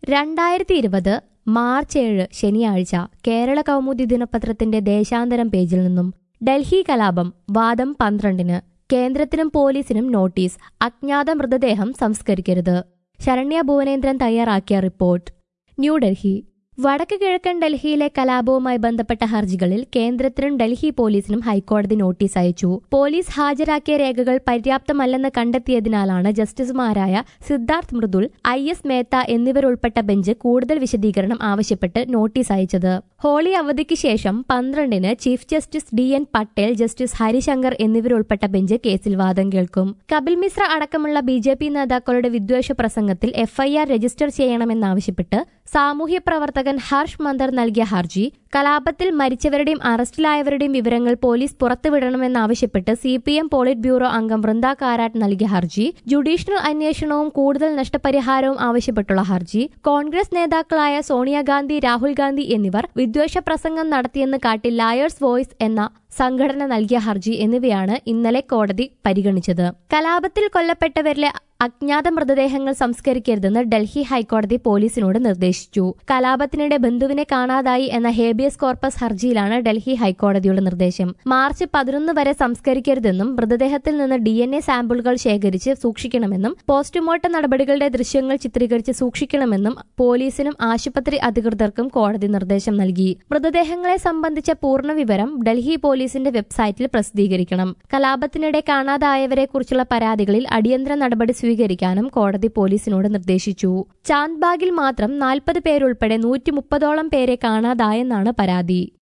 രണ്ടായിരത്തി ഇരുപത് മാർച്ച് ഏഴ് ശനിയാഴ്ച കേരള കൗമുദി ദിനപത്രത്തിന്റെ ദേശാന്തരം പേജിൽ നിന്നും ഡൽഹി കലാപം വാദം പന്ത്രണ്ടിന് കേന്ദ്രത്തിനും പോലീസിനും നോട്ടീസ് അജ്ഞാത മൃതദേഹം സംസ്കരിക്കരുത് ശരണ്യ ഭുവനേന്ദ്രൻ തയ്യാറാക്കിയ റിപ്പോർട്ട് ന്യൂഡൽഹി വടക്ക് കിഴക്കൻ ഡൽഹിയിലെ കലാപവുമായി ബന്ധപ്പെട്ട ഹർജികളിൽ കേന്ദ്രത്തിനും ഡൽഹി പോലീസിനും ഹൈക്കോടതി നോട്ടീസ് അയച്ചു പോലീസ് ഹാജരാക്കിയ രേഖകൾ പര്യാപ്തമല്ലെന്ന് കണ്ടെത്തിയതിനാലാണ് ജസ്റ്റിസുമാരായ സിദ്ധാർത്ഥ് മൃദുൽ ഐ എസ് മേത്ത എന്നിവരുൾപ്പെട്ട ബെഞ്ച് കൂടുതൽ വിശദീകരണം ആവശ്യപ്പെട്ട് നോട്ടീസ് അയച്ചത് ഹോളി അവധിക്ക് ശേഷം പന്ത്രണ്ടിന് chief justice D N Patel justice Harishankar എന്നിവരുൾപ്പെട്ട ബെഞ്ച് കേസിൽ വാദം കേൾക്കും കപിൽ മിശ്ര അടക്കമുള്ള ബി ജെ പി നേതാക്കളുടെ വിദ്വേഷ പ്രസംഗത്തിൽ എഫ്ഐആർ രജിസ്റ്റർ ചെയ്യണമെന്നാവശ്യപ്പെട്ട് സാമൂഹ്യ പ്രവർത്തകൻ ഹർഷ് മന്ദർ നൽകിയ ഹർജി കലാപത്തിൽ മരിച്ചവരുടെയും അറസ്റ്റിലായവരുടെയും വിവരങ്ങൾ പോലീസ് പുറത്തുവിടണമെന്നാവശ്യപ്പെട്ട് C P M polit bureau അംഗം വൃന്ദ കാരാട്ട് നൽകിയ ഹർജി ജുഡീഷ്യൽ അന്വേഷണവും കൂടുതൽ നഷ്ടപരിഹാരവും ആവശ്യപ്പെട്ടുള്ള ഹർജി കോൺഗ്രസ് നേതാക്കളായ സോണിയാഗാന്ധി രാഹുൽ ഗാന്ധി എന്നിവർ വിദ്വേഷ പ്രസംഗം നടത്തിയെന്ന് കാട്ടി ലായേഴ്സ് വോയ്സ് എന്ന സംഘടന നൽകിയ ഹർജി എന്നിവയാണ് ഇന്നലെ കോടതി പരിഗണിച്ചത് കലാപത്തിൽ കൊല്ലപ്പെട്ടവരിലെ അജ്ഞാത മൃതദേഹങ്ങൾ സംസ്കരിക്കരുതെന്ന് ഡൽഹി ഹൈക്കോടതി പോലീസിനോട് നിർദ്ദേശിച്ചു കലാപത്തിനിടെ ബന്ധുവിനെ കാണാതായി എന്ന ഹേബിയസ് കോർപ്പസ് ഹർജിയിലാണ് ഡൽഹി ഹൈക്കോടതിയുടെ നിർദ്ദേശം മാർച്ച് പതിനൊന്ന് വരെ സംസ്കരിക്കരുതെന്നും മൃതദേഹത്തിൽ നിന്ന് ഡി എൻ എ സാമ്പിളുകൾ ശേഖരിച്ച് സൂക്ഷിക്കണമെന്നും പോസ്റ്റ്മോർട്ടം നടപടികളുടെ ദൃശ്യങ്ങൾ ചിത്രീകരിച്ച് സൂക്ഷിക്കണമെന്നും പോലീസിനും ആശുപത്രി അധികൃതർക്കും കോടതി നിർദ്ദേശം നൽകി മൃതദേഹങ്ങളെ സംബന്ധിച്ച പൂർണ്ണ വിവരം ഡൽഹി പോലീസിന്റെ വെബ്സൈറ്റിൽ പ്രസിദ്ധീകരിക്കണം കലാപത്തിനിടെ കാണാതായവരെക്കുറിച്ചുള്ള പരാതികളിൽ അടിയന്തര നടപടി സ്വീകരിക്കാനും കോടതി പോലീസിനോട് നിർദ്ദേശിച്ചു ചാന്ദ്ബാഗിൽ മാത്രം നാൽപ്പത് പേരുൾപ്പെടെ നൂറ്റി മുപ്പതോളം പേരെ കാണാതായെന്നാണ് പരാതി